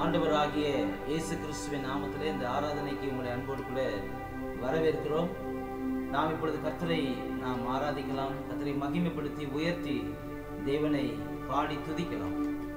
ஆண்டவராகிய இயேசு கிறிஸ்துவின் நாமத்திலே இந்த ஆராதனைக்கு உங்களை அன்போடு கூட வரவேற்கிறோம் நாம் இப்பொழுது கர்த்தரை நாம் ஆராதிக்கலாம் கர்த்தரை மகிமைப்படுத்தி உயர்த்தி தேவனை பாடி துதிக்கலாம்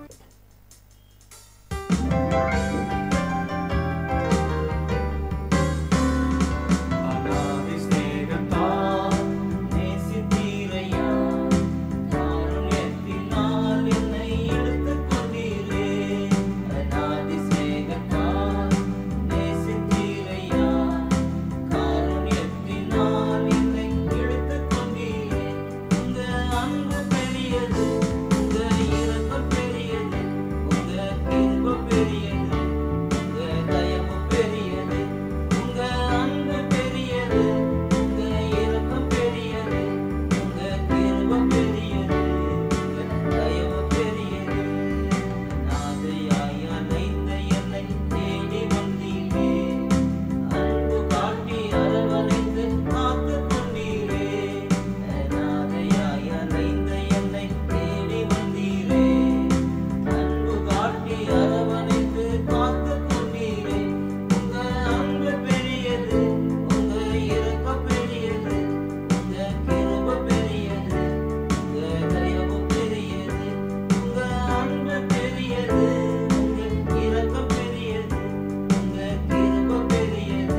அநாதி சிநேகத்தால் நேசித்தீரையா காருண்யத்தினால் என்னை எடுத்துக் கொண்டீரே அநாதி சிநேகத்தால் நேசித்தீரையா காருண்யத்தினால் என்னை எடுத்துக் கொண்டீரே உங்க அன்பு பெரியது உங்க இரக்கம் பெரியது உங்க கிருபை பெரியது உங்க தயவு பெரியது உங்க அன்பு பெரியது உங்க இரக்கம் பெரியது உங்க கிருபை பெரியது உங்க தயவு பெரியது நாதையாய் அலைந்த என்னை தேடி வந்தீரே அன்பு காட்டி அரவணைத்து காத்துக் கொண்டீரே நாதையாய் அலைந்த என்னை தேடி வந்தீரே அன்பு காட்டி அரவணைத்து காத்துக் கொண்டீரே உங்க அன்பு பெரியது உங்க இரக்கம் பெரியது உங்க கிருபை பெரியது உங்க தயவு பெரியது உங்க அன்பு பெரியது உங்க இரக்கம் பெரியது உங்க கிருபை பெரியது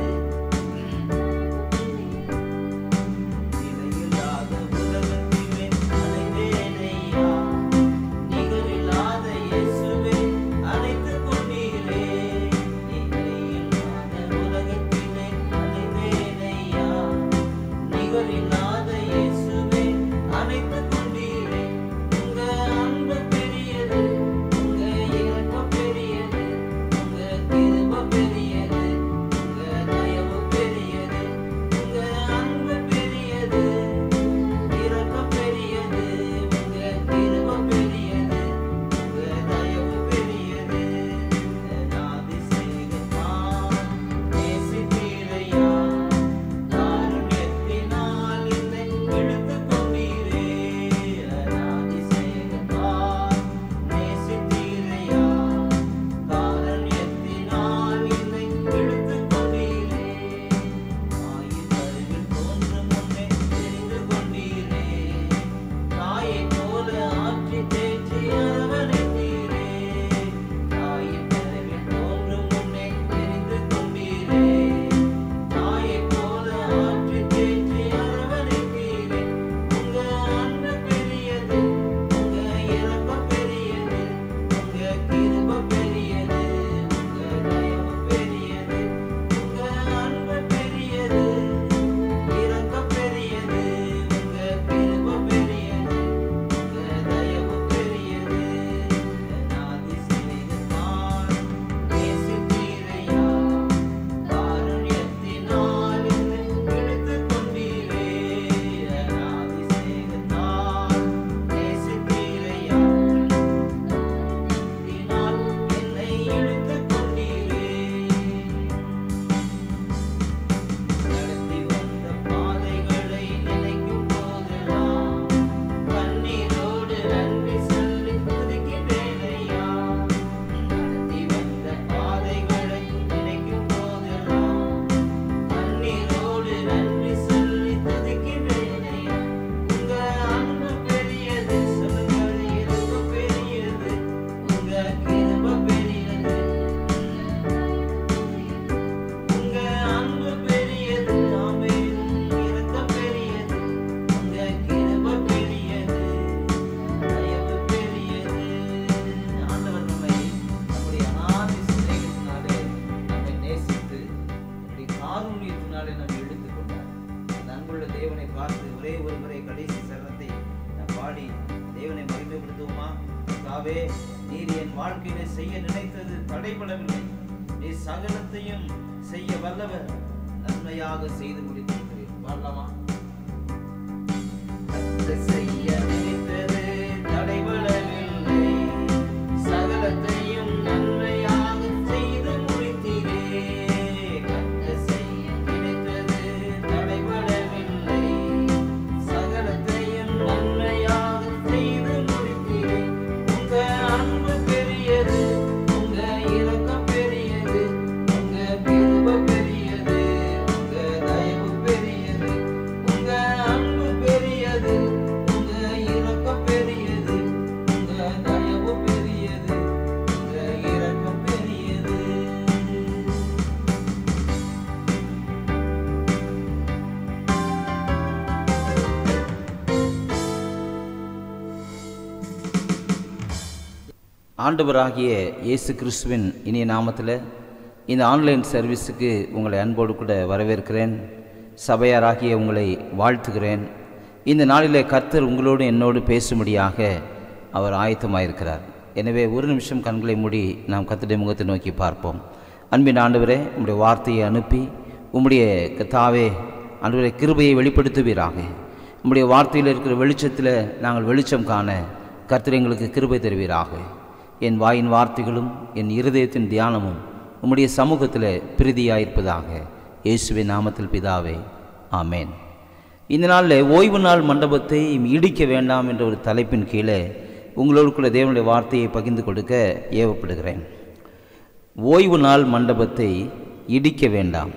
நிலையில்லாத உலகத்திலே அலைந்தேனையா நிகரில்லாத இயேசுவே அழைத்துக் கொண்டீரே நிலையில்லாத உலகத்திலே அலைந்தேனையா நிகரில்லாத இயேசுவே அழைத்துக் கொண்டீரே உங்க அன்பு பெரியது உங்க இரக்கம் பெரியது உங்க கிருபை பெரியது உங்க தயவு பெரியது உங்க அன்பு பெரியது இரக்கம் பெரியது உங்க கிருபை பெரியது உங்க தயவு பெரியது நாதி சேகத்தான் நேசித்தீரையா காருண்யத்தினால் என்னை எடுத்துக் கொண்டீரே நாதி சேகத்தான் நேசித்தீரையா காருண்யத்தினால் என்னை எடுத்துக் கொண்டீரே ஆயின் கருவில் தோன்றும் முன்னே தெரிந்து கொண்டீரே தாயைப் போல ஆற்றி தேற்றி அரவணைத்தீரே தாயின் கருவில் தோன்றும் முன்னே தெரிந்து கொண்டீரே தாயைப் போல ஆற்றி தேற்றி அரவணைத்தீரே உங்க அன்பு பெரியது உங்க இரக்கம் பெரியது உங்க கிருபை பெரியது உங்க தயவு பெரியது உங்க அன்பு பெரியது இரக்கம் பெரியது உங்க கிருபை பெரியது உங்க தயவு பெரியது நாதி சிநேகத்தான் நேசித்தீரையா காருண்யத்தினால் என்னை எடுத்துக் கொண்டீரே நாதி சிநேகத்தான் நேசித்தீரையா காருண்யத்தினால் என்னை எடுத்துக் கொண்டீரே நடத்தி வந்த பாதைகளை நினைக்கும் போதெல்லாம் கண்ணீரோடு நன்றி சொல்லி துதிக்கிறேனையா நடத்தி வந்த பாதைகளை நினைக்கும் போதெல்லாம் கண்ணீரோடு நன்றி சொல்லி துதிக்கிறேனையா உங்க அன்பு பெரியது சொல்லுங்கள் எனக்கு பெரியது உங்க கிருபை பெரியது உங்க அன்பு பெரியது ஆமென் இரக்கம் பெரியது உங்க கிருபை பெரியது தயவு பெரியது ஆண்டவர் நம்மை நம்முடைய அநாதி சிநேகத்தினாலே நம்மை நேசித்து நம்முடைய காருண்யத்தினாலே நம்மை எடுத்துக் கொண்டார் அந்த அன்புள்ள தேவனை பார்த்து ஒரே ஒரு முறை கடைசி சரணத்தை நாம் பாடி தேவனை மகிமைப்படுத்துவோமா தாவே நீர் என் வாழ்க்கையில செய்ய நினைத்தது தடைபடவில்லை நீ சகலத்தையும் செய்ய வல்லவர் நன்மையாக செய்து முடித்திருக்கிறேன் பாடலாமா கர்த்தர் செய்ய நினைத்தது தடைபடவில்லை சகலத்தையும் நன்மையாக செய்து முடித்தீரே கர்த்தர் செய்ய நினைத்தது தடைபடவில்லை சகலத்தையும் நன்மையாக செய்து முடித்தீரே உங்க அன்பு பெரியது உங்க இரக்கம் ஆண்டவராகிய இயேசு கிறிஸ்துவின் இனிய நாமத்தில் இந்த ஆன்லைன் சர்வீஸுக்கு உங்களை அன்போடு கூட வரவேற்கிறேன் சபையாராகிய உங்களை வாழ்த்துகிறேன் இந்த நாளிலே கர்த்தர் உங்களோடு என்னோடு பேசும்படியாக அவர் ஆயத்தமாயிருக்கிறார் எனவே ஒரு நிமிஷம் கண்களை மூடி நாம் கர்த்தருடைய முகத்தை நோக்கி பார்ப்போம் அன்பின் ஆண்டவரே உம்முடைய வார்த்தையை அனுப்பி உம்முடைய கத்தாவே ஆண்டவரை கிருபையை வெளிப்படுத்துவீராக உம்முடைய வார்த்தையில் இருக்கிற வெளிச்சத்தில் நாங்கள் வெளிச்சம் காண கர்த்தர் எங்களுக்கு கிருபை தருவீராக என் வாயின் வார்த்தைகளும் என் இருதயத்தின் தியானமும் உம்முடைய சமூகத்தில் பிரீதியாயிருப்பதாக இயேசுவின் நாமத்தில் பிதாவே ஆமேன் இந்த நாளில் ஓய்வு நாள் மண்டபத்தை இடிக்க வேண்டாம் என்ற ஒரு தலைப்பின் கீழே உங்களோடு கூட தேவனுடைய வார்த்தையை பகிர்ந்து கொடுக்க ஏவப்படுகிறேன் ஓய்வு நாள் மண்டபத்தை இடிக்க வேண்டாம்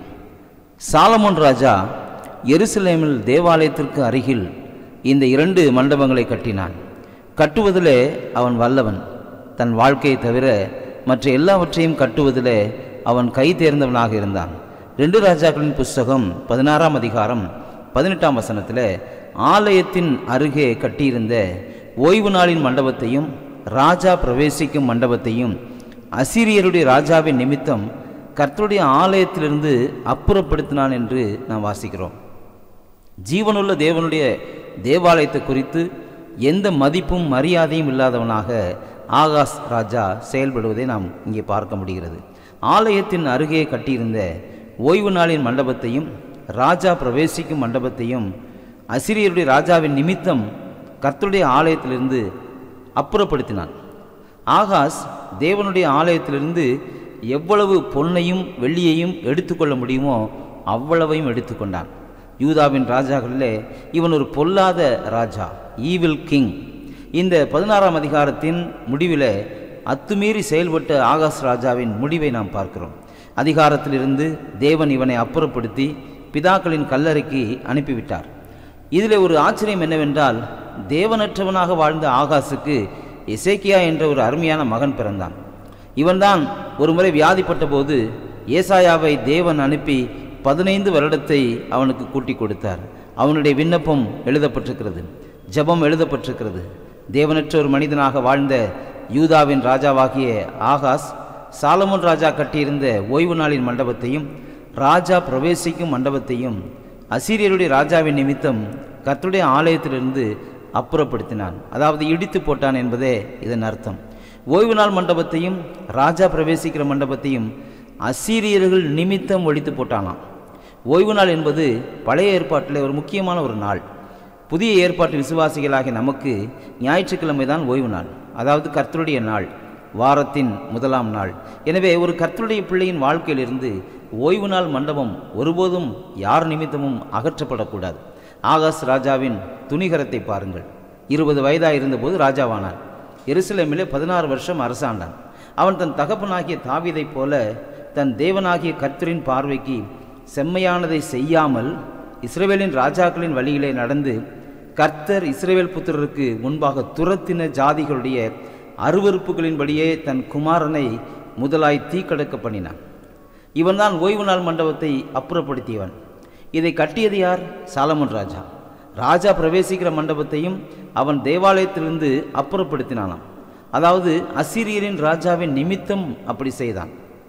சாலமோன் ராஜா எருசலேமில் தேவாலயத்திற்கு அருகில் இந்த இரண்டு மண்டபங்களை கட்டினான் கட்டுவதிலே அவன் வல்லவன் தன் வாழ்க்கையை தவிர மற்ற எல்லாவற்றையும் கட்டுவதிலே அவன் கை தேர்ந்தவனாக இருந்தான் ரெண்டு ராஜாக்களின் புஸ்தகம் பதினாறாம் அதிகாரம் பதினெட்டாம் வசனத்தில் ஆலயத்தின் அருகே கட்டியிருந்த ஓய்வு நாளின் மண்டபத்தையும் ராஜா பிரவேசிக்கும் மண்டபத்தையும் அசிரியருடைய ராஜாவின் நிமித்தம் கர்த்தருடைய ஆலயத்திலிருந்து அப்புறப்படுத்தினான் என்று நாம் வாசிக்கிறோம் ஜீவனுள்ள தேவனுடைய தேவாலயத்தை குறித்து எந்த மதிப்பும் மரியாதையும் இல்லாதவனாக ஆகாஷ் ராஜா செயல்படுவதை நாம் இங்கே பார்க்க முடிகிறது ஆலயத்தின் அருகே கட்டியிருந்த ஓய்வு நாளின் மண்டபத்தையும் ராஜா பிரவேசிக்கும் மண்டபத்தையும் அசிரியருடைய ராஜாவின் நிமித்தம் கர்த்தருடைய ஆலயத்திலிருந்து அப்புறப்படுத்தினான் ஆகாஷ் தேவனுடைய ஆலயத்திலிருந்து எவ்வளவு பொன்னையும் வெள்ளியையும் எடுத்துக்கொள்ள முடியுமோ அவ்வளவையும் எடுத்துக்கொண்டான் யூதாவின் ராஜாக்களிலே இவன் ஒரு பொல்லாத ராஜா ஈவில் கிங் இந்த பதினாறாம் அதிகாரத்தின் முடிவில் அத்துமீறி செயல்பட்ட ஆகாஷ் ராஜாவின் முடிவை நாம் பார்க்கிறோம் அதிகாரத்திலிருந்து தேவன் இவனை அப்புறப்படுத்தி பிதாக்களின் கல்லறைக்கு அனுப்பிவிட்டார் இதில் ஒரு ஆச்சரியம் என்னவென்றால் தேவனற்றவனாக வாழ்ந்த ஆகாசுக்கு எசேக்கியா என்ற ஒரு அருமையான மகன் பிறந்தான் இவன்தான் ஒருமுறை வியாதிப்பட்ட போது ஏசாயாவை தேவன் அனுப்பி பதினைந்து வருடத்தை அவனுக்கு கூட்டி கொடுத்தார் அவனுடைய விண்ணப்பம் எழுதப்பட்டிருக்கிறது ஜபம் எழுதப்பட்டிருக்கிறது தேவனற்ற ஒரு மனிதனாக வாழ்ந்த யூதாவின் ராஜாவாகிய ஆகாஸ் சாலமோன் ராஜா கட்டியிருந்த ஓய்வு நாளின் மண்டபத்தையும் ராஜா பிரவேசிக்கும் மண்டபத்தையும் அசீரியருடைய ராஜாவின் நிமித்தம் கர்த்தருடைய ஆலயத்திலிருந்து அப்புறப்படுத்தினான் அதாவது இடித்து போட்டான் என்பதே இதன் அர்த்தம் ஓய்வு நாள் மண்டபத்தையும் ராஜா பிரவேசிக்கிற மண்டபத்தையும் அசீரியர்கள் நிமித்தம் ஒழித்து போட்டானாம் ஓய்வு நாள் என்பது பழைய ஏற்பாட்டில் ஒரு முக்கியமான ஒரு நாள் புதிய ஏற்பாட்டு விசுவாசிகளாகிய நமக்கு ஞாயிற்றுக்கிழமை தான் ஓய்வு நாள் அதாவது கர்த்தருடைய நாள் வாரத்தின் முதலாம் நாள் எனவே ஒரு கர்த்தருடைய பிள்ளையின் வாழ்க்கையிலிருந்து ஓய்வு நாள் மண்டபம் ஒருபோதும் யார் நிமித்தமும் அகற்றப்படக்கூடாது ஆகாஷ் ராஜாவின் துணிகரத்தை பாருங்கள் இருபது வயதாக இருந்தபோது ராஜாவானான் எருசலேமிலே பதினாறு வருஷம் அரசாண்டான் அவன் தன் தகப்பனாகிய தாவிதைப் போல தன் தேவனாகிய கர்த்தரின் பார்வைக்கு செம்மையானதை செய்யாமல் இஸ்ரேவேலின் ராஜாக்களின் வழியிலே நடந்து கர்த்தர் இஸ்ரேவேல் புத்திரருக்கு முன்பாக துரத்தின ஜாதிகளுடைய அருவறுப்புகளின்படியே தன் குமாரனை முதலாய் தீக்கடக்க பண்ணினான் இவன்தான் ஓய்வு நாள் மண்டபத்தை அப்புறப்படுத்தியவன் இதை கட்டியது யார் சாலமன் ராஜா ராஜா பிரவேசிக்கிற மண்டபத்தையும் அவன் தேவாலயத்திலிருந்து அப்புறப்படுத்தினானாம் அதாவது அசிரியரின் ராஜாவின் நிமித்தம் அப்படி செய்தான்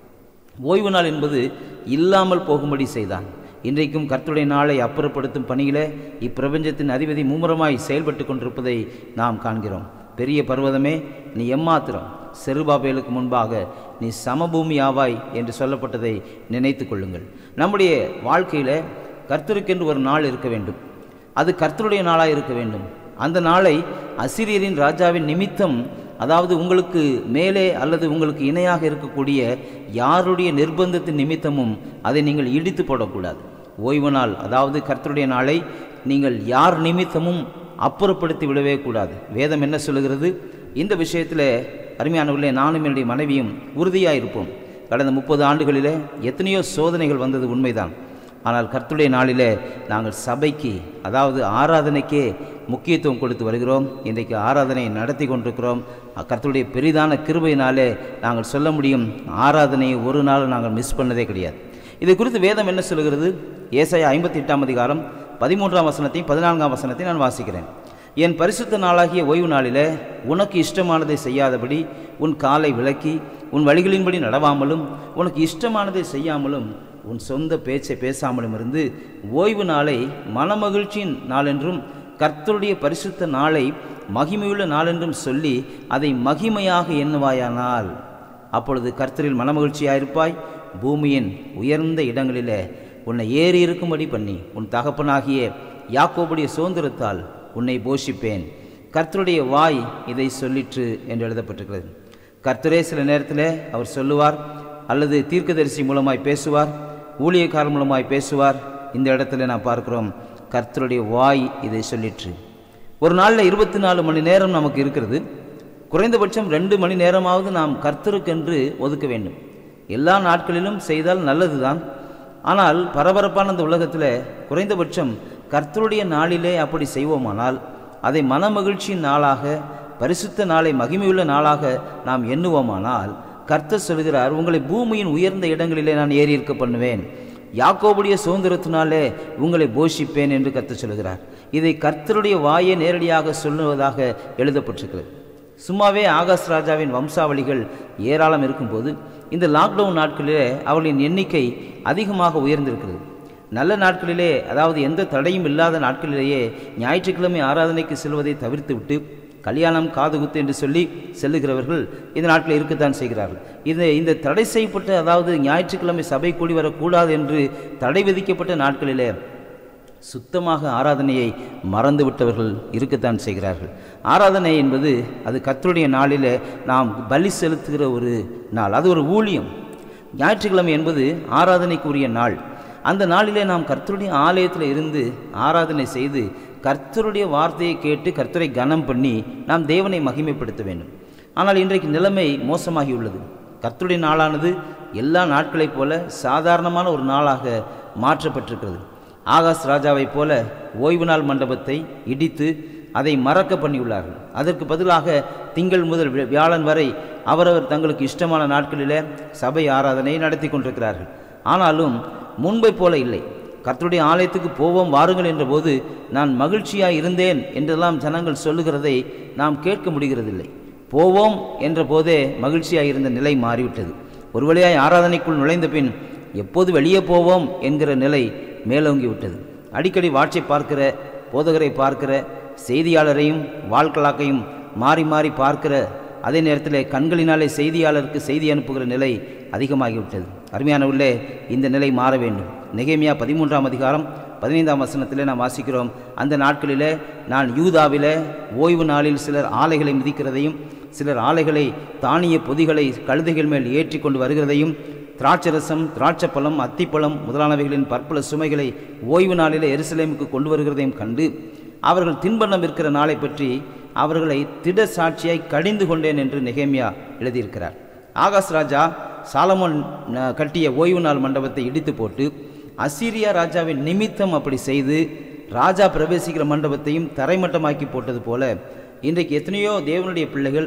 ஓய்வு நாள் என்பது இல்லாமல் போகும்படி செய்தான் இன்றைக்கும் கர்த்தருடைய நாளை அப்புறப்படுத்தும் பணியிலே இப்பிரபஞ்சத்தின் அதிபதி மும்முரமாய் செயல்பட்டு கொண்டிருப்பதை நாம் காண்கிறோம் பெரிய பர்வதமே நீ எம்மாத்திரம் செருபாபேலுக்கு முன்பாக நீ சமபூமி ஆவாய் என்று சொல்லப்பட்டதை நினைத்து கொள்ளுங்கள் நம்முடைய வாழ்க்கையில் கர்த்தருக்கென்று ஒரு நாள் இருக்க வேண்டும் அது கர்த்தருடைய நாளாக இருக்க வேண்டும் அந்த நாளை அசிரியரின் ராஜாவின் நிமித்தம் அதாவது உங்களுக்கு மேலே அல்லது உங்களுக்கு இணையாக இருக்கக்கூடிய யாருடைய நிர்பந்தத்தின் நிமித்தமும் அதை நீங்கள் இடித்து போடக்கூடாது ஓய்வு நாள் அதாவது கர்த்தருடைய நாளை நீங்கள் யார் நிமித்தமும் அப்புறப்படுத்தி விடவே கூடாது வேதம் என்ன சொல்லுகிறது இந்த விஷயத்தில் அருமையானவர்களே நானும் என்னுடைய மனைவியும் உறுதியாக இருப்போம் கடந்த முப்பது ஆண்டுகளிலே எத்தனையோ சோதனைகள் வந்தது உண்மைதான் ஆனால் கர்த்தருடைய நாளிலே நாங்கள் சபைக்கு அதாவது ஆராதனைக்கே முக்கியத்துவம் கொடுத்து வருகிறோம் இன்றைக்கு ஆராதனை நடத்தி கொண்டிருக்கிறோம் கர்த்தருடைய பெரிதான கிருபையினாலே நாங்கள் சொல்ல முடியும் ஆராதனையை ஒரு நாள் நாங்கள் மிஸ் பண்ணதே கிடையாது இது குறித்து வேதம் என்ன சொல்கிறது ஏசாயா ஐம்பத்தி எட்டாம் அதிகாரம் பதிமூன்றாம் வசனத்தையும் பதினான்காம் வசனத்தையும் நான் வாசிக்கிறேன் என் பரிசுத்த நாளாகிய ஓய்வு நாளிலே உனக்கு இஷ்டமானதை செய்யாதபடி உன் காலை விலக்கி உன் வழிகளின்படி நடவாமலும் உனக்கு இஷ்டமானதை செய்யாமலும் உன் சொந்த பேச்சை பேசாமலும் இருந்து ஓய்வு நாளை மனமகிழ்ச்சியின் நாளென்றும் கர்த்தருடைய பரிசுத்த நாளை மகிமையுள்ள நாளென்றும் சொல்லி அதை மகிமையாக எண்ணுவாயானால் அப்பொழுது கர்த்தரில் மனமகிழ்ச்சியாயிருப்பாய் பூமியின் உயர்ந்த இடங்களிலே உன்னை ஏறி இருக்கும்படி பண்ணி உன் தகப்பனாகிய யாக்கோபுடைய சுதந்திரத்தால் உன்னை போஷிப்பேன் கர்த்தருடைய வாய் இதை சொல்லிற்று என்று எழுதப்பட்டிருக்கிறது கர்த்தரே சில நேரத்தில் அவர் சொல்லுவார் அல்லது தீர்க்கதரிசி மூலமாய் பேசுவார் ஊழியக்காரர் மூலமாய் பேசுவார் இந்த இடத்துல நான் பார்க்கிறோம் கர்த்தருடைய வாய் இதை சொல்லிற்று ஒரு நாளில் இருபத்தி நாலு மணி நேரம் நமக்கு இருக்கிறது குறைந்தபட்சம் ரெண்டு மணி நேரமாவது நாம் கர்த்தருக்கென்று ஒதுக்க வேண்டும் எல்லா நாட்களிலும் செய்தால் நல்லதுதான் ஆனால் பரபரப்பான இந்த உலகத்தில் குறைந்தபட்சம் கர்த்தருடைய நாளிலே அப்படி செய்வோமானால் அதை மனமகிழ்ச்சியின் நாளாக பரிசுத்த நாளை மகிமையுள்ள நாளாக நாம் எண்ணுவோமானால் கர்த்தர் சொல்கிறார் உங்களை பூமியின் உயர்ந்த இடங்களிலே நான் ஏறி இருக்க பண்ணுவேன் யாக்கோபுடைய சுதந்திரத்தினாலே உங்களை போஷிப்பேன் என்று கர்த்தர் சொல்கிறார் இதை கர்த்தருடைய வாயை நேரடியாக சொல்லுவதாக எழுதப்பட்டிருக்கிறது சும்மாவே ஆகாஷ் ராஜாவின் வம்சாவளிகள் ஏராளம் இருக்கும்போது இந்த லாக்டவுன் நாட்களிலே அவர்களின் எண்ணிக்கை அதிகமாக உயர்ந்திருக்கிறது நல்ல நாட்களிலே அதாவது எந்த தடையும் இல்லாத நாட்களிலேயே ஞாயிற்றுக்கிழமை ஆராதனைக்கு செல்வதை தவிர்த்துவிட்டு கல்யாணம் காதுகுத்து என்று சொல்லி செல்லுகிறவர்கள் இந்த நாட்டில் இருக்கத்தான் செய்கிறார்கள் இது இந்த தடை செய்யப்பட்ட அதாவது ஞாயிற்றுக்கிழமை சபை கூடி வரக்கூடாது என்று தடை விதிக்கப்பட்ட நாட்களிலே சுத்தமாக ஆராதனையை மறந்து விட்டவர்கள் இருக்கத்தான் செய்கிறார்கள் ஆராதனை என்பது அது கர்த்தருடைய நாளில் நாம் பலி செலுத்துகிற ஒரு நாள் அது ஒரு ஊழியம் ஞாயிற்றுக்கிழமை என்பது ஆராதனைக்குரிய நாள் அந்த நாளிலே நாம் கர்த்தருடைய ஆலயத்தில் இருந்து ஆராதனை செய்து கர்த்தருடைய வார்த்தையை கேட்டு கர்த்தரை கனம் பண்ணி நாம் தேவனை மகிமைப்படுத்த வேண்டும் ஆனால் இன்றைக்கு நிலைமை மோசமாகியுள்ளது கர்த்தருடைய நாளானது எல்லா நாட்களைப் போல சாதாரணமான ஒரு நாளாக மாற்றப்பட்டிருக்கிறது ஆகாஷ் ராஜாவைப் போல ஓய்வு நாள் மண்டபத்தை இடித்து அதை மறக்க பண்ணியுள்ளார்கள் அதற்கு பதிலாக திங்கள் முதல் வி- வியாழன் வரை அவரவர் தங்களுக்கு இஷ்டமான நாட்களிலே சபை ஆராதனை நடத்தி கொண்டிருக்கிறார்கள் ஆனாலும் முன்பை போல இல்லை கர்த்தருடைய ஆலயத்துக்கு போவோம் வாருங்கள் என்றபோது நான் மகிழ்ச்சியாய் இருந்தேன் என்றெல்லாம் ஜனங்கள் சொல்லுகிறதை நாம் கேட்க முடிகிறதில்லை போவோம் என்ற போதே மகிழ்ச்சியாய் இருந்த நிலை மாறிவிட்டது ஒரு வழியாய் ஆராதனைக்குள் நுழைந்த பின் எப்போது வெளியே போவோம் என்கிற நிலை மேலோங்கி விட்டது அடிக்கடி வாட்சை பார்க்கிற போதகரை பார்க்கிற செய்தியாளரையும் வாழ்க்கலாக்கையும் மாறி மாறி பார்க்கிற அதே நேரத்தில் கண்களினாலே செய்தியாளருக்கு செய்தி அனுப்புகிற நிலை அதிகமாகிவிட்டது அருமையானவர்களே இந்த நிலை மாற வேண்டும் நெகேமியா பதிமூன்றாம் அதிகாரம் பதினைந்தாம் வசனத்திலே நாம் வாசிக்கிறோம் அந்த நாட்களிலே நான் யூதாவிலே ஓய்வு நாளில் சிலர் ஆலைகளை மிதிக்கிறதையும் சிலர் ஆலைகளை தானிய பொதிகளை கழுதைகள் மேல் ஏற்றி கொண்டு வருகிறதையும் திராட்சரசம் திராட்சப்பழம் அத்திப்பழம் முதலானவைகளின் பற்பல சுமைகளை ஓய்வு நாளிலே எருசலேமுக்கு கொண்டு வருகிறதையும் கண்டு அவர்கள் தின்பண்டம் இருக்கிற நாளை பற்றி அவர்களை திட சாட்சியாய் கடிந்து கொண்டேன் என்று நெகேமியா எழுதியிருக்கிறார் ஆகாஷ் ராஜா சாலமோன் அஹ், கட்டிய ஓய்வு நாள் மண்டபத்தை இடித்து போட்டு அசீரியா ராஜாவின் நிமித்தம் அப்படி செய்து ராஜா பிரவேசிக்கிற மண்டபத்தையும் தரைமட்டமாக்கி போட்டது போல இன்றைக்கு எத்தனையோ தேவனுடைய பிள்ளைகள்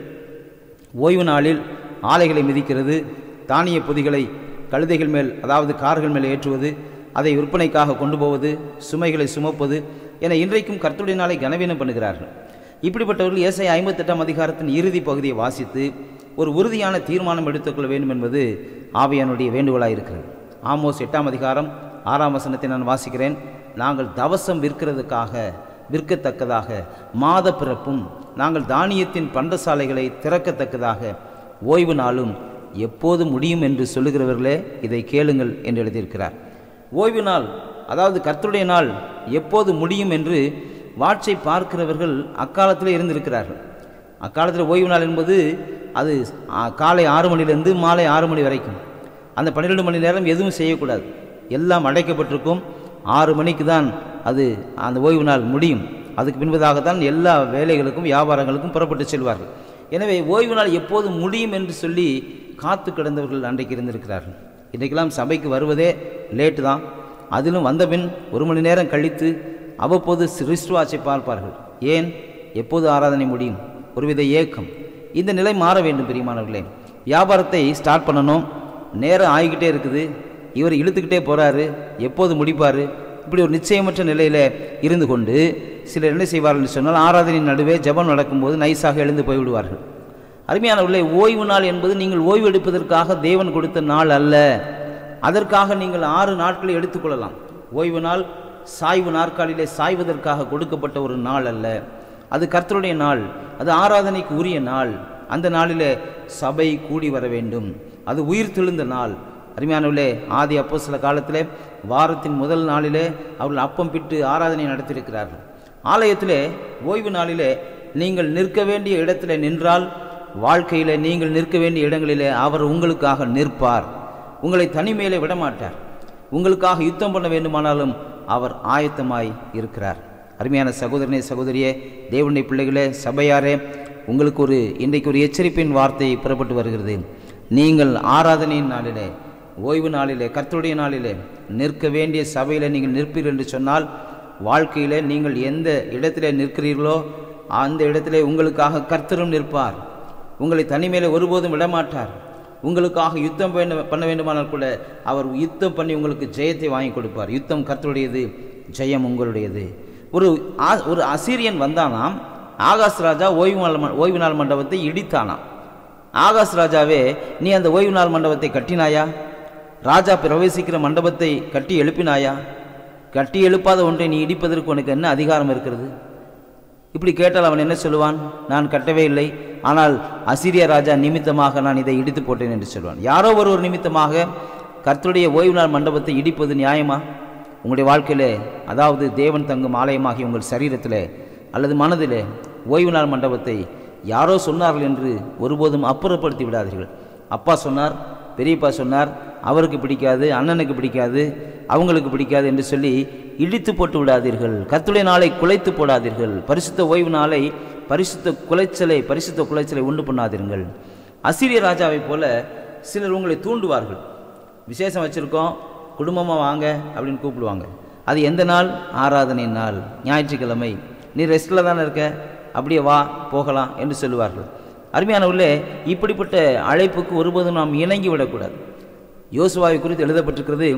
ஓய்வு நாளில் ஆலைகளை மிதிக்கிறது தானிய பொதிகளை கழுதைகள் மேல் அதாவது கார்கள் மேல் ஏற்றுவது அதை விற்பனைக்காக கொண்டு போவது சுமைகளை சுமப்பது என இன்றைக்கும் கர்த்தருடைய நாளை கனவீனம் பண்ணுகிறார்கள் இப்படிப்பட்டவர்கள் ஏசை ஐம்பத்தெட்டாம் அதிகாரத்தின் இறுதி பகுதியை வாசித்து ஒரு உறுதியான தீர்மானம் எடுத்துக்கொள்ள வேண்டும் என்பது ஆவியானுடைய வேண்டுகோளாக இருக்கிறது ஆமோஸ் எட்டாம் அதிகாரம் ஆறாம் வசனத்தை நான் வாசிக்கிறேன் நாங்கள் தவசம் விற்கிறதுக்காக விற்கத்தக்கதாக மாத பிறப்பும் நாங்கள் தானியத்தின் பண்டசாலைகளை திறக்கத்தக்கதாக ஓய்வு நாளும் எப்போது முடியும் என்று சொல்லுகிறவர்களே இதை கேளுங்கள் என்று எழுதியிருக்கிறார் ஓய்வு நாள் அதாவது கர்த்தருடைய நாள் எப்போது முடியும் என்று வாட்சை பார்க்கிறவர்கள் அக்காலத்தில் இருந்திருக்கிறார்கள் அக்காலத்தில் ஓய்வு நாள் என்பது அது ஆ, காலை ஆறு மணிலேருந்து மாலை ஆறு மணி வரைக்கும் அந்த பன்னிரெண்டு மணி நேரம் எதுவும் செய்யக்கூடாது எல்லாம் அடைக்கப்பட்டிருக்கும் ஆறு மணிக்கு தான் அது அந்த ஓய்வு நாள் முடியும் அதுக்கு பின்பதாகத்தான் எல்லா வேலைகளுக்கும் வியாபாரங்களுக்கும் புறப்பட்டு செல்வார்கள் எனவே ஓய்வு நாள் எப்போது முடியும் என்று சொல்லி காத்து கிடந்தவர்கள் அன்றைக்கு இருந்திருக்கிறார்கள் இன்றைக்கெல்லாம் சபைக்கு வருவதே லேட்டு தான் அதிலும் வந்தபின் ஒரு மணி நேரம் கழித்து அவ்வப்போது ரிஸ்ட் வாட்சை பார்ப்பார்கள் ஏன் எப்போது ஆராதனை முடியும் ஒருவித ஏக்கம் இந்த நிலை மாற வேண்டும் பிரியமானவர்களே வியாபாரத்தை ஸ்டார்ட் பண்ணணும் நேரம் ஆகிக்கிட்டே இருக்குது இவர் இழுத்துக்கிட்டே போகிறாரு எப்போது முடிப்பார் இப்படி ஒரு நிச்சயமற்ற நிலையில் இருந்து கொண்டு சிலர் என்ன செய்வார்கள் என்று சொன்னால் ஆராதனையின் நடுவே ஜெபம் நடக்கும்போது நைஸாக எழுந்து போய்விடுவார்கள் அருமையான உள்ளே ஓய்வு நாள் என்பது நீங்கள் ஓய்வு எடுப்பதற்காக தேவன் கொடுத்த நாள் அல்ல அதற்காக நீங்கள் ஆறு நாட்களை எடுத்துக்கொள்ளலாம் ஓய்வு நாள் சாய்வு நாற்காலிலே சாய்வதற்காக கொடுக்கப்பட்ட ஒரு நாள் அல்ல அது கர்த்தருடைய நாள் அது ஆராதனைக்கு உரிய நாள் அந்த நாளிலே சபை கூடி வர வேண்டும் அது உயிர் தெழுந்த நாள் அருமையானவர்களே ஆதி அப்போ சில காலத்திலே வாரத்தின் முதல் நாளிலே அவர்கள் அப்பம் பிட்டு ஆராதனை நடத்தியிருக்கிறார்கள் ஆலயத்திலே ஓய்வு நாளிலே நீங்கள் நிற்க வேண்டிய இடத்திலே நின்றால் வாழ்க்கையிலே நீங்கள் நிற்க வேண்டிய இடங்களிலே அவர் உங்களுக்காக நிற்பார் உங்களை தனிமையிலே விடமாட்டார் உங்களுக்காக யுத்தம் பண்ண வேண்டுமானாலும் அவர் ஆயத்தமாய் இருக்கிறார் அருமையான சகோதரனே சகோதரியே தேவனுடைய பிள்ளைகளே சபையாரே உங்களுக்கு ஒரு இன்றைக்கு ஒரு எச்சரிப்பின் வார்த்தை புறப்பட்டு வருகிறது நீங்கள் ஆராதனையின் நாளிலே ஓய்வு நாளிலே கர்த்தருடைய நாளிலே நிற்க வேண்டிய சபையில் நீங்கள் நிற்பீர்கள் என்று சொன்னால் வாழ்க்கையிலே நீங்கள் எந்த இடத்திலே நிற்கிறீர்களோ அந்த இடத்திலே உங்களுக்காக கர்த்தரும் நிற்பார் உங்களை தனிமையில் ஒருபோதும் விடமாட்டார் உங்களுக்காக யுத்தம் பண்ண பண்ண வேண்டுமானால் கூட அவர் யுத்தம் பண்ணி உங்களுக்கு ஜெயத்தை வாங்கி கொடுப்பார் யுத்தம் கர்த்தருடையது ஜெயம் உங்களுடையது ஒரு ஆ- ஒரு அசீரியன் வந்தானாம் ஆகாஷ் ராஜா ஓய்வு நாள் ம- ஓய்வு நாள் மண்டபத்தை இடித்தானாம் ஆகாஷ் ராஜாவே நீ அந்த ஓய்வு நாள் மண்டபத்தை கட்டினாயா ராஜா பிரவேசிக்கிற மண்டபத்தை கட்டி எழுப்பினாயா கட்டி எழுப்பாத ஒன்றை நீ இடிப்பதற்கு உனக்கு என்ன அதிகாரம் இருக்கிறது இப்படி கேட்டால் அவன் என்ன சொல்லுவான் நான் கட்டவே இல்லை ஆனால் அசிரிய ராஜா நிமித்தமாக நான் இதை இடித்து போட்டேன் என்று சொல்வான் யாரோ ஒரு ஒரு நிமித்தமாக கர்த்தருடைய ஓய்வு நாள் மண்டபத்தை இடிப்பது நியாயமா உங்களுடைய வாழ்க்கையிலே அதாவது தேவன் தங்கும் ஆலயமாகிய உங்கள் சரீரத்திலே அல்லது மனதிலே ஓய்வு நாள் மண்டபத்தை யாரோ சொன்னார்கள் என்று ஒருபோதும் அப்புறப்படுத்தி விடாதீர்கள் அப்பா சொன்னார் பெரியப்பா சொன்னார் அவருக்கு பிடிக்காது அண்ணனுக்கு பிடிக்காது அவங்களுக்கு பிடிக்காது என்று சொல்லி இடித்து போட்டு விடாதீர்கள் கர்த்தருடைய நாளை குலைத்து போடாதீர்கள் பரிசுத்த ஓய்வு நாளை பரிசுத்த குலைச்சலை பரிசுத்த குலைச்சலை உண்டு பண்ணாதீர்கள் அசிரிய ராஜாவைப் போல சிலர் உங்களை தூண்டுவார்கள் விசேஷம் வச்சுருக்கோம் குடும்பமாக வாங்க அப்படின்னு கூப்பிடுவாங்க அது எந்த நாள் ஆராதனை நாள் ஞாயிற்றுக்கிழமை நீ ரெஸ்ட்டில் தானே இருக்க அப்படியே வா போகலாம் என்று சொல்லுவார்கள் அருமையானவர்களே இப்படிப்பட்ட அழைப்புக்கு ஒருபோதும் நாம் இணங்கி விடக்கூடாது யோசுவாவை குறித்து எழுதப்பட்டிருக்கிறது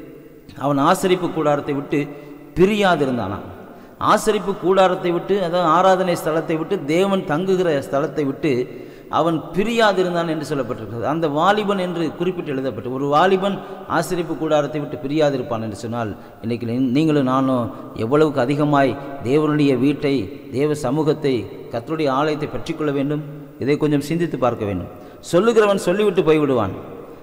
அவன் ஆசரிப்பு கூடாரத்தை விட்டு பிரியாதிருந்தானாம் ஆசரிப்பு கூடாரத்தை விட்டு அதாவது ஆராதனை ஸ்தலத்தை விட்டு தேவன் தங்குகிற ஸ்தலத்தை விட்டு அவன் பிரியாதிருந்தான் என்று சொல்லப்பட்டிருக்கிறது அந்த வாலிபன் என்று குறிப்பிட்டு எழுதப்பட்டு ஒரு வாலிபன் ஆசிரிப்பு கூடாரத்தை விட்டு பிரியாதிருப்பான் என்று சொன்னால் இன்னைக்கு நீ- நீங்களும் நானும் எவ்வளவுக்கு அதிகமாய் தேவனுடைய வீட்டை தேவ சமூகத்தை கர்த்தருடைய ஆலயத்தை பற்றிக்கொள்ள வேண்டும் இதை கொஞ்சம் சிந்தித்து பார்க்க வேண்டும் சொல்லுகிறவன் சொல்லிவிட்டு போய்விடுவான்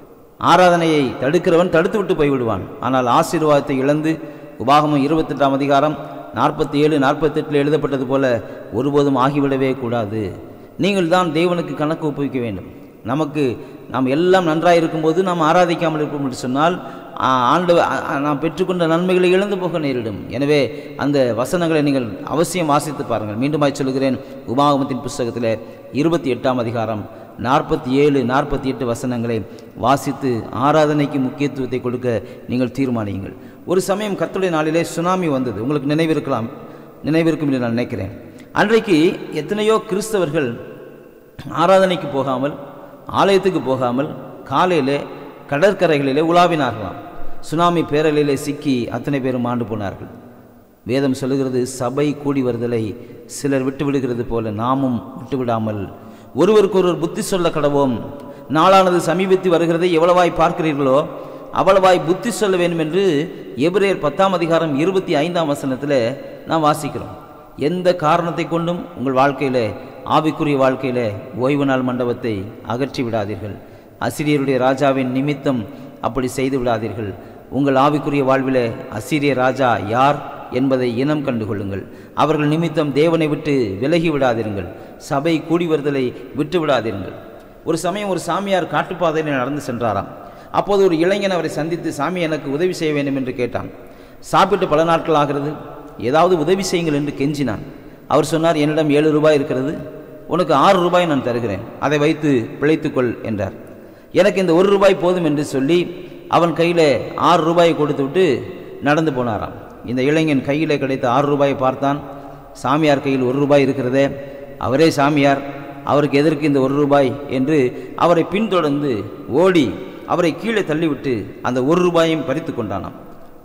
ஆராதனையை தடுக்கிறவன் தடுத்து விட்டு போய்விடுவான் ஆனால் ஆசீர்வாதத்தை இழந்து உபாகமம் இருபத்தெட்டாம் அதிகாரம் நாற்பத்தி ஏழு நாற்பத்தெட்டில் எழுதப்பட்டது போல ஒருபோதும் ஆகிவிடவே கூடாது நீங்கள் தான் தேவனுக்கு கணக்கு ஒப்புவிக்க வேண்டும் நமக்கு நாம் எல்லாம் நன்றாக இருக்கும்போது நாம் ஆராதிக்காமல் இருப்போம் என்று சொன்னால் ஆ, ஆண்டு ஆ- ஆ, நாம் பெற்றுக்கொண்ட நன்மைகளை இழந்து போக நேரிடும் எனவே அந்த வசனங்களை நீங்கள் அவசியம் வாசித்து பாருங்கள் மீண்டுமாய் சொல்கிறேன் உபாகமத்தின் புஸ்தகத்தில் இருபத்தி எட்டாம் அதிகாரம் நாற்பத்தி ஏழு நாற்பத்தி எட்டு வசனங்களை வாசித்து ஆராதனைக்கு முக்கியத்துவத்தை கொடுக்க நீங்கள் தீர்மானியுங்கள் ஒரு சமயம் கர்த்தருடைய நாளிலே சுனாமி வந்தது உங்களுக்கு நினைவிருக்கலாம் நினைவிருக்கும் என்று நான் நினைக்கிறேன் அன்றைக்கு எத்தனையோ கிறிஸ்தவர்கள் ஆராதனைக்கு போகாமல் ஆலயத்துக்கு போகாமல் காலையிலே கடற்கரைகளிலே உலாவினார்களாம் சுனாமி பேரலையிலே சிக்கி அத்தனை பேரும் ஆண்டு போனார்கள் வேதம் சொல்லுகிறது சபை கூடி வருதலை சிலர் விட்டு விடுகிறது போல நாமும் விட்டுவிடாமல் ஒருவருக்கொருவர் புத்தி சொல்ல கடவோம் நாளானது சமீபித்து வருகிறதை எவ்வளவாய் பார்க்கிறீர்களோ அவ்வளவாய் புத்தி சொல்ல வேண்டும் என்று எபிரேயர் பத்தாம் அதிகாரம் இருபத்தி ஐந்தாம் வசனத்தில் நாம் வாசிக்கிறோம் எந்த காரணத்தை கொண்டும் உங்கள் வாழ்க்கையிலே ஆவிக்குரிய வாழ்க்கையிலே ஓய்வு நாள் மண்டபத்தை அகற்றி விடாதீர்கள் அசிரியருடைய ராஜாவின் நிமித்தம் அப்படி செய்து விடாதீர்கள் உங்கள் ஆவிக்குரிய வாழ்விலே அசிரிய ராஜா யார் என்பதை இனம் கண்டுகொள்ளுங்கள் அவர்கள் நிமித்தம் தேவனை விட்டு விலகி விடாதிருங்கள் சபை கூடி வருதலை விட்டு விடாதிருங்கள் ஒரு சமயம் ஒரு சாமியார் காட்டுப்பாதையில் நடந்து சென்றாராம் அப்போது ஒரு இளைஞன் அவரை சந்தித்து சாமி எனக்கு உதவி செய்ய வேண்டும் என்று கேட்டான் சாப்பிட்டு பல நாட்கள் ஆகிறது ஏதாவது உதவி செய்யுங்கள் என்று கெஞ்சினான் அவர் சொன்னார் என்னிடம் ஏழு ரூபாய் இருக்கிறது உனக்கு ஆறு ரூபாய் நான் தருகிறேன் அதை வைத்து பிழைத்துக்கொள் என்றார் எனக்கு இந்த ஒரு ரூபாய் போதும் என்று சொல்லி அவன் கையில் ஆறு ரூபாயை கொடுத்து விட்டு நடந்து போனாராம் இந்த இளைஞன் கையில் கிடைத்த ஆறு ரூபாயை பார்த்தான் சாமியார் கையில் ஒரு ரூபாய் இருக்கிறதே அவரே சாமியார் அவருக்கு எதற்கு இந்த ஒரு ரூபாய் என்று அவரை பின்தொடர்ந்து ஓடி அவரை கீழே தள்ளிவிட்டு அந்த ஒரு ரூபாயையும் பறித்து கொண்டானாம்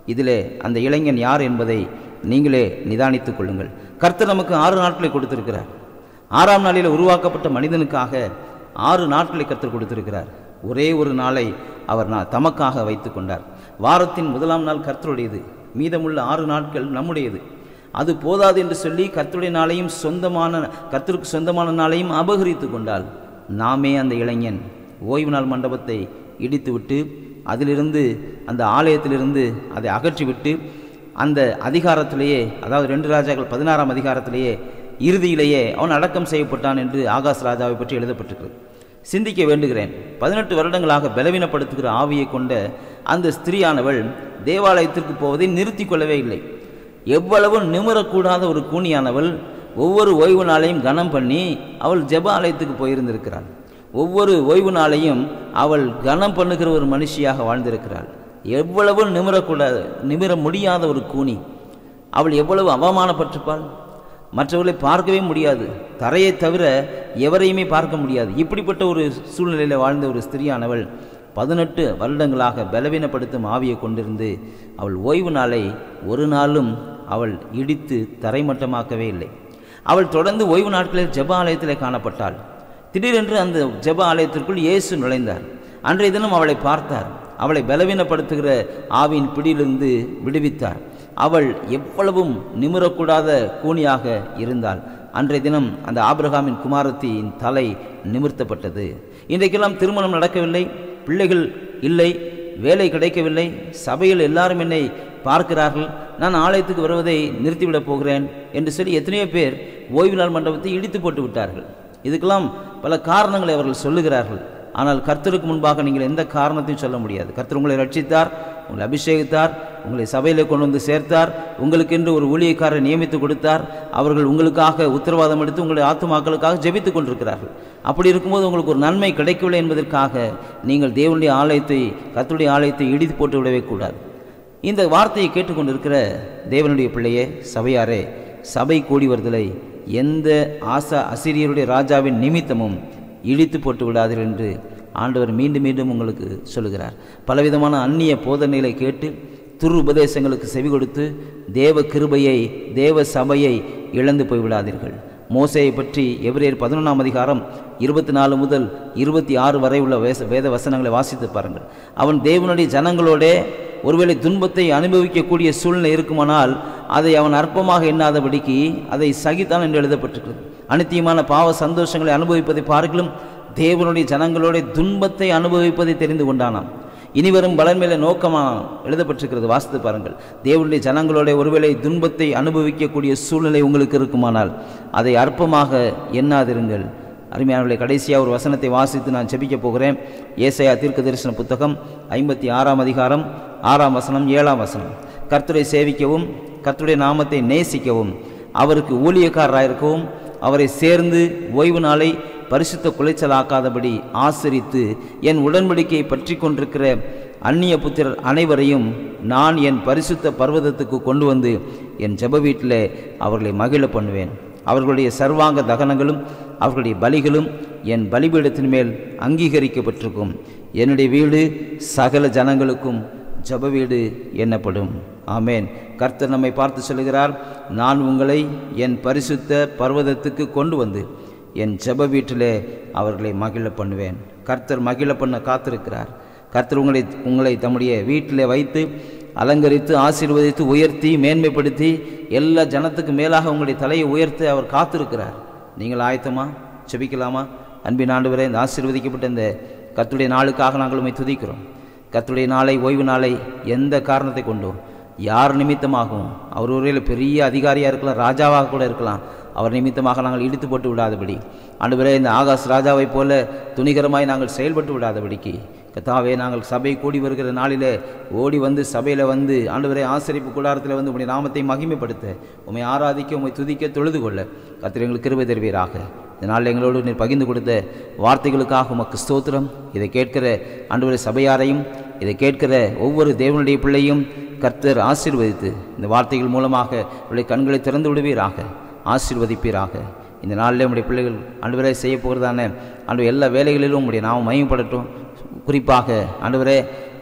இதிலே அந்த இளைஞன் யார் என்பதை நீங்களே நிதானித்துக் கொள்ளுங்கள் கர்த்தர் நமக்கு ஆறு நாட்களை கொடுத்திருக்கிறார் ஆறாம் நாளில் உருவாக்கப்பட்ட மனிதனுக்காக ஆறு நாட்களை கர்த்தர் கொடுத்திருக்கிறார் ஒரே ஒரு நாளை அவர் நான் தமக்காக வைத்து கொண்டார் வாரத்தின் முதலாம் நாள் கர்த்தருடையது மீதமுள்ள ஆறு நாட்கள் நம்முடையது அது போதாது என்று சொல்லி கர்த்தருடைய நாளையும் சொந்தமான கர்த்தருக்கு சொந்தமான நாளையும் அபகரித்து கொண்டால் நாமே அந்த இளைஞன் ஓய்வு நாள் மண்டபத்தை இடித்துவிட்டு அதிலிருந்து அந்த ஆலயத்திலிருந்து அதை அகற்றிவிட்டு அந்த அதிகாரத்திலேயே அதாவது ரெண்டு ராஜாக்கள் பதினாறாம் அதிகாரத்திலேயே இறுதியிலேயே அவன் அடக்கம் செய்யப்பட்டான் என்று ஆகாஷ் ராஜாவை பற்றி எழுதப்பட்டிருக்கிறது சிந்திக்க வேண்டுகிறேன் பதினெட்டு வருடங்களாக பலவீனப்படுத்துகிற ஆவியை கொண்ட அந்த ஸ்திரீயானவள் தேவாலயத்திற்கு போவதை நிறுத்தி கொள்ளவே இல்லை எவ்வளவு நிமிரக்கூடாத ஒரு கூனியானவள் ஒவ்வொரு ஓய்வு நாளையும் கனம் பண்ணி அவள் ஜெப ஆலயத்துக்கு போயிருந்திருக்கிறாள் ஒவ்வொரு ஓய்வு நாளையும் அவள் கனம் பண்ணுகிற ஒரு மனுஷியாக வாழ்ந்திருக்கிறாள் எவ்வளவு நிமிரக்கூடாது நிமிர முடியாத ஒரு கூனி அவள் எவ்வளவு அவமானப்பட்டிருப்பாள் மற்றவர்களை பார்க்கவே முடியாது தரையை தவிர எவரையுமே பார்க்க முடியாது இப்படிப்பட்ட ஒரு சூழ்நிலையில் வாழ்ந்த ஒரு ஸ்திரியானவள் பதினெட்டு வருடங்களாக பலவீனப்படுத்தும் ஆவியை கொண்டிருந்து அவள் ஓய்வு நாளை ஒரு நாளும் அவள் இடித்து தரைமட்டமாக்கவே இல்லை அவள் தொடர்ந்து ஓய்வு நாட்களில் ஜெப ஆலயத்திலே காணப்பட்டாள் திடீரென்று அந்த ஜெப ஆலயத்திற்குள் இயேசு நுழைந்தார் அன்றைய தினம் அவளை பார்த்தார் அவளை பலவீனப்படுத்துகிற ஆவியின் பிடியிலிருந்து விடுவித்தார் அவள் எவ்வளவும் நிமிரக்கூடாத கூனியாக இருந்தாள் அன்றைய தினம் அந்த ஆபிரகாமின் குமாரத்தியின் தலை நிமிர்த்தப்பட்டது இன்றைக்கெல்லாம் திருமணம் நடக்கவில்லை பிள்ளைகள் இல்லை வேலை கிடைக்கவில்லை சபையில் எல்லாரும் என்னை பார்க்கிறார்கள் நான் ஆலயத்துக்கு வருவதை நிறுத்திவிடப் போகிறேன் என்று சொல்லி எத்தனையோ பேர் ஓய்வு நாள் மண்டபத்தை இடித்து போட்டு விட்டார்கள் இதுக்கெல்லாம் பல காரணங்களை அவர்கள் சொல்லுகிறார்கள் ஆனால் கர்த்தருக்கு முன்பாக நீங்கள் எந்த காரணத்தையும் சொல்ல முடியாது கர்த்தர் உங்களை ரட்சித்தார் உங்களை அபிஷேகித்தார் உங்களை சபையில் கொண்டு வந்து சேர்த்தார் உங்களுக்கென்று ஒரு ஊழியக்காரரை நியமித்து கொடுத்தார் அவர்கள் உங்களுக்காக உத்தரவாதம் எடுத்து உங்களுடைய ஆத்துமாக்களுக்காக ஜெபித்து கொண்டிருக்கிறார்கள் அப்படி இருக்கும்போது உங்களுக்கு ஒரு நன்மை கிடைக்கவில்லை என்பதற்காக நீங்கள் தேவனுடைய ஆலயத்தை கர்த்தருடைய ஆலயத்தை இடித்து போட்டு விடவே கூடாது இந்த வார்த்தையை கேட்டுக்கொண்டிருக்கிற தேவனுடைய பிள்ளையே சபையாரே சபை கூடி வருதலை எந்த ஆசா அசிரியருடைய ராஜாவின் நிமித்தமும் இழித்து போட்டு விடாதீர்கள் என்று ஆண்டவர் மீண்டும் மீண்டும் உங்களுக்கு சொல்லுகிறார் பலவிதமான அந்நிய போதனைகளை கேட்டு துரு உபதேசங்களுக்கு செவி கொடுத்து தேவ கிருபையை தேவ சபையை இழந்து போய்விடாதீர்கள் மோசையை பற்றி எவரேர் பதினொன்றாம் அதிகாரம் இருபத்தி நாலு முதல் இருபத்தி ஆறு வரை உள்ள வேச வேத வசனங்களை வாசித்து பாருங்கள் அவன் தேவனுடைய ஜனங்களோடே ஒருவேளை துன்பத்தை அனுபவிக்கக்கூடிய சூழ்நிலை இருக்குமானால் அதை அவன் அற்பமாக எண்ணாதபடிக்கு அதை சகித்தான் என்று எழுதப்பட்டிருக்கிறது அனித்தியமான பாவ சந்தோஷங்களை அனுபவிப்பதை பார்க்கலும் தேவனுடைய ஜனங்களோட துன்பத்தை அனுபவிப்பதை தெரிந்து கொண்டானாம் இனிவரும் பலன் மேலே நோக்கமாக எழுதப்பட்டிருக்கிறது வாசித்து பாருங்கள் தேவனுடைய ஜனங்களோட ஒருவேளை துன்பத்தை அனுபவிக்கக்கூடிய சூழ்நிலை உங்களுக்கு இருக்குமானால் அதை அற்பமாக எண்ணாதிருங்கள் அருமையானவர்களை கடைசியாக ஒரு வசனத்தை வாசித்து நான் ஜெபிக்க போகிறேன் ஏசையா தீர்க்க தரிசன புத்தகம் ஐம்பத்தி ஆறாம் அதிகாரம் ஆறாம் வசனம் ஏழாம் வசனம் கர்த்தரை சேவிக்கவும் கர்த்தருடைய நாமத்தை நேசிக்கவும் அவருக்கு ஊழியக்காரராயிருக்கவும் அவரை சேர்ந்து ஓய்வு நாளை பரிசுத்த குலைச்சலாக்காதபடி ஆசரித்து என் உடன்படிக்கையை பற்றி கொண்டிருக்கிற அந்நிய புத்திரர் அனைவரையும் நான் என் பரிசுத்த பர்வதத்துக்கு கொண்டு வந்து என் ஜெப வீட்டில் அவர்களை மகிழ பண்ணுவேன் அவர்களுடைய சர்வாங்க தகனங்களும் அவர்களுடைய பலிகளும் என் பலிபீடத்தின் மேல் அங்கீகரிக்கப்பட்டிருக்கும் என்னுடைய வீடு சகல ஜனங்களுக்கும் ஜப வீடு எண்ணப்படும் ஆமேன் கர்த்தர் நம்மை பார்த்து சொல்கிறார் நான் உங்களை என் பரிசுத்த பர்வதத்துக்கு கொண்டு வந்து என் ஜெப வீட்டிலே அவர்களை மகிழ பண்ணுவேன் கர்த்தர் மகிழ பண்ண காத்திருக்கிறார் கர்த்தர் உங்களை உங்களை தம்முடைய வீட்டிலே வைத்து அலங்கரித்து ஆசீர்வதித்து உயர்த்தி மேன்மைப்படுத்தி எல்லா ஜனத்துக்கு மேலாக உங்களுடைய தலையை உயர்த்த அவர் காத்திருக்கிறார் நீங்கள் ஆயத்தமா செபிக்கலாமா அன்பின் ஆண்டவரே இந்த ஆசீர்வதிக்கப்பட்ட இந்த கர்த்தருடைய நாளுக்காக நாங்கள் உண்மை துதிக்கிறோம் கர்த்தருடைய நாளை ஓய்வு நாளை எந்த காரணத்தை கொண்டோ யார் நிமித்தமாகவும் அவர் ஒருவேளை பெரிய அதிகாரியாக இருக்கலாம் ராஜாவாக கூட இருக்கலாம் அவர் நிமித்தமாக நாங்கள் இடித்து போட்டு விடாதபடி ஆண்டவரே இந்த ஆகாஷ் ராஜாவைப் போல துணிகரமாய் நாங்கள் செயல்பட்டு விடாதபடிக்கு கத்தாவே நாங்கள் சபை கூடி வருகிற நாளிலே ஓடி வந்து சபையில் வந்து ஆண்டவரே ஆசரிப்பு கூடாரத்தில் வந்து உடைய நாமத்தை மகிமைப்படுத்த உம்மை ஆராதிக்க உம்மை துதிக்க தொழுது கொள்ள கத்திர எங்களுக்கு கிருபை தருவீராக இந்த நாளில் எங்களோடு நீர் பகிர்ந்து கொடுத்த வார்த்தைகளுக்காக உமக்கு ஸ்தோத்திரம் இதை கேட்கிற ஆண்டவரே சபையாரையும் இதை கேட்கிற ஒவ்வொரு தேவனுடைய பிள்ளையும் கர்த்தர் ஆசீர்வதித்து இந்த வார்த்தைகள் மூலமாக அவருடைய கண்களை திறந்து விடுவீராக ஆசீர்வதிப்பீராக இந்த நாளில் உடைய பிள்ளைகள் ஆண்டவரே செய்ய போகிறதான ஆண்டு எல்லா வேலைகளிலும் உங்களுடைய நாமம் மையப்படட்டும் குறிப்பாக ஆண்டவரே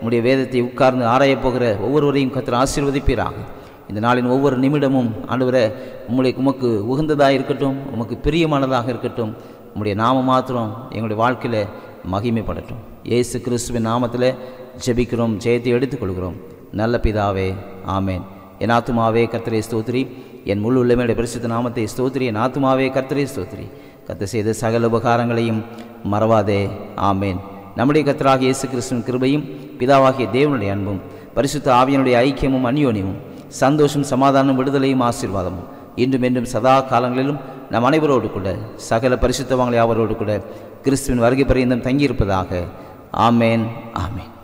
உம்முடைய வேதத்தை உட்கார்ந்து ஆராயப் போகிற ஒவ்வொருவரையும் கத்தர் ஆசீர்வதிப்பீராக இந்த நாளின் ஒவ்வொரு நிமிடமும் ஆண்டவரே உம்முடைய உமக்கு உகந்ததாக இருக்கட்டும் உமக்கு பிரியமானதாக இருக்கட்டும் உம்முடைய நாம மாத்திரம் எங்களுடைய வாழ்க்கையில் மகிமைப்படட்டும் இயேசு கிறிஸ்துவின் நாமத்தில் ஜெபிக்கிறோம் ஜெயத்தை எடுத்துக்கொள்கிறோம் நல்ல பிதாவே ஆமேன் என் ஆத்துமாவே கர்த்தரை ஸ்தோத்திரி என் முழு உள்ளமையுடைய பரிசுத்த நாமத்தை ஸ்தோத்திரி என் ஆத்துமாவே கர்த்தரை ஸ்தோத்திரி கத்த செய்த சகல உபகாரங்களையும் மறவாதே ஆமேன் நம்முடைய கர்த்தராகிய இயேசு கிறிஸ்துவின் கிருபையும் பிதாவாகிய தேவனுடைய அன்பும் பரிசுத்த ஆவியனுடைய ஐக்கியமும் அந்யோன்யமும் சந்தோஷம் சமாதானம் விடுதலையும் ஆசீர்வாதமும் இன்றும் என்றும் சதா காலங்களிலும் நம் அனைவரோடு கூட சகல பரிசுத்தவங்களை அவரோடு கூட கிறிஸ்துவின் வருகை பரியந்தம் தங்கியிருப்பதாக ஆமேன் ஆமேன்